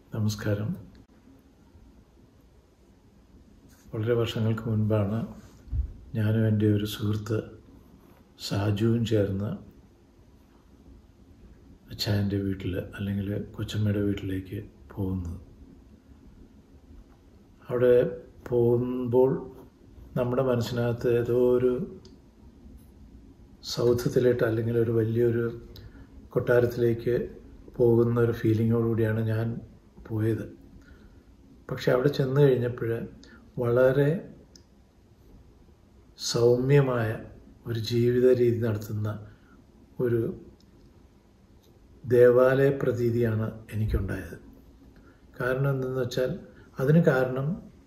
നമസ്കാരം വളരെ വർഷങ്ങൾക്ക് മുൻപാണ് ഞാനും എൻ്റെ ഒരു സുഹൃത്ത് സാജുവും ചേർന്ന് അച്ചായൻ്റെ വീട്ടിൽ അല്ലെങ്കിൽ കൊച്ചമ്മയുടെ വീട്ടിലേക്ക് പോകുന്നത് അവിടെ പോകുമ്പോൾ നമ്മുടെ മനസ്സിനകത്ത് ഏതോ ഒരു സൗധത്തിലേട്ട് അല്ലെങ്കിൽ ഒരു വലിയൊരു കൊട്ടാരത്തിലേക്ക് പോകുന്ന ഒരു ഫീലിങ്ങോടുകൂടിയാണ് ഞാൻ പോയത് പക്ഷെ അവിടെ ചെന്ന് കഴിഞ്ഞപ്പോൾ വളരെ സൗമ്യമായ ഒരു ജീവിത രീതി നടത്തുന്ന ഒരു ദേവാലയ പ്രതീതിയാണ് എനിക്കുണ്ടായത് കാരണം എന്തെന്ന് വെച്ചാൽ അതിന് കാരണം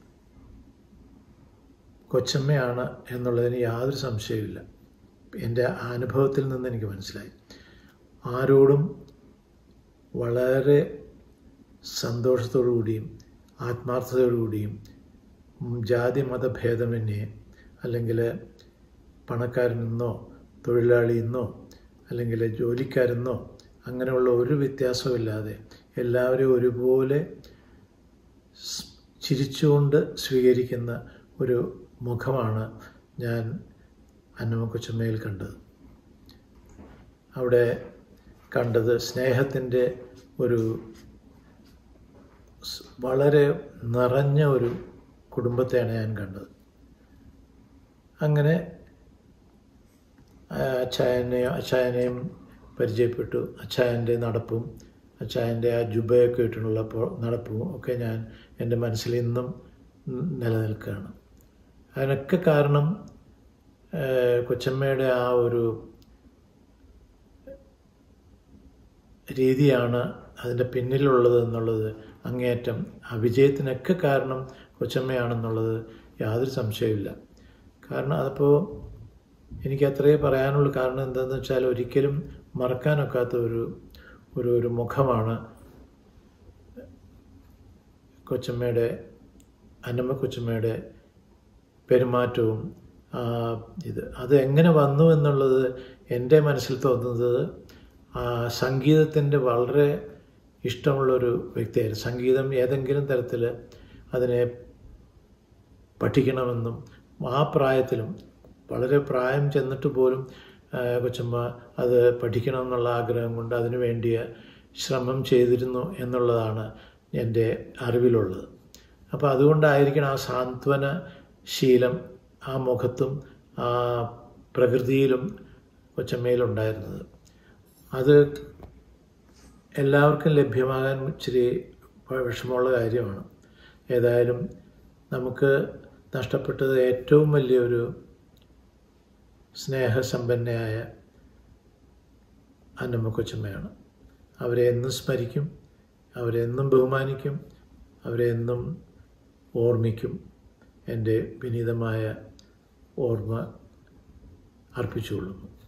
കൊച്ചമ്മയാണ് എന്നുള്ളതിന് യാതൊരു സംശയമില്ല എൻ്റെ അനുഭവത്തിൽ നിന്ന് എനിക്ക് മനസ്സിലായി ആരോടും വളരെ സന്തോഷത്തോടുകൂടിയും ആത്മാർത്ഥതയോടുകൂടിയും ജാതി മതഭേദമന്യേ അല്ലെങ്കിൽ പണക്കാരനെന്നോ തൊഴിലാളിയെന്നോ അല്ലെങ്കിൽ ജോലിക്കാരെന്നോ അങ്ങനെയുള്ള ഒരു വ്യത്യാസമില്ലാതെ എല്ലാവരെയും ഒരുപോലെ ചിരിച്ചുകൊണ്ട് സ്വീകരിക്കുന്ന ഒരു മുഖമാണ് ഞാൻ അന്നമ്മ കൊച്ചമ്മയിൽ കണ്ടത് അവിടെ കണ്ടത് സ്നേഹത്തിൻ്റെ ഒരു വളരെ നിറഞ്ഞ ഒരു കുടുംബത്തെയാണ് ഞാൻ കണ്ടത് അങ്ങനെ അച്ചായനെയും അച്ചായനെയും പരിചയപ്പെട്ടു അച്ചായൻ്റെ നടപ്പും അച്ചായൻ്റെ ആ ജുബയൊക്കെ ഇട്ടുള്ള നടപ്പും ഒക്കെ ഞാൻ എൻ്റെ മനസ്സിൽ ഇന്നും നിലനിൽക്കുകയാണ് അതിനൊക്കെ കാരണം കൊച്ചമ്മയുടെ ആ ഒരു രീതിയാണ് അതിൻ്റെ പിന്നിലുള്ളത് എന്നുള്ളത് അങ്ങേയറ്റം ആ വിജയത്തിനൊക്കെ കാരണം കൊച്ചമ്മയാണെന്നുള്ളത് യാതൊരു സംശയമില്ല കാരണം അതിപ്പോൾ എനിക്ക് അത്രയേ പറയാനുള്ളൂ കാരണം എന്താണെന്ന് വെച്ചാൽ ഒരിക്കലും മറക്കാനൊക്കാത്ത ഒരു ഒരു ഒരു മുഖമാണ് കൊച്ചമ്മയുടെ അന്നമ്മ കൊച്ചമ്മയുടെ പെരുമാറ്റവും ഇത് അത് എങ്ങനെ വന്നു എന്നുള്ളത് എൻ്റെ മനസ്സിൽ തോന്നുന്നത് സംഗീതത്തിൻ്റെ വളരെ ഇഷ്ടമുള്ളൊരു വ്യക്തിയായിരുന്നു സംഗീതം ഏതെങ്കിലും തരത്തിൽ അതിനെ പഠിക്കണമെന്നും ആ പ്രായത്തിലും വളരെ പ്രായം ചെന്നിട്ട് പോലും കൊച്ചമ്മ അത് പഠിക്കണം എന്നുള്ള ആഗ്രഹം കൊണ്ട് അതിനു വേണ്ടിയ ശ്രമം ചെയ്തിരുന്നു എന്നുള്ളതാണ് എൻ്റെ അറിവിലുള്ളത് അപ്പോൾ അതുകൊണ്ടായിരിക്കണം ആ സാന്ത്വന ശീലം ആ മുഖത്തും ആ പ്രകൃതിയിലും കൊച്ചമ്മയിലുണ്ടായിരുന്നത് അത് എല്ലാവർക്കും ലഭ്യമാകാൻ ഇച്ചിരി വിഷമമുള്ള കാര്യമാണ് ഏതായാലും നമുക്ക് നഷ്ടപ്പെട്ടത് ഏറ്റവും വലിയൊരു സ്നേഹസമ്പന്നയായ അന്നമ്മ കൊച്ചമ്മയാണ് അവരെ എന്നും സ്മരിക്കും അവരെ എന്നും ബഹുമാനിക്കും അവരെ എന്നും ഓർമ്മിക്കും എൻ്റെ വിനീതമായ ഓർമ്മ അർപ്പിച്ചുകൊള്ളുന്നു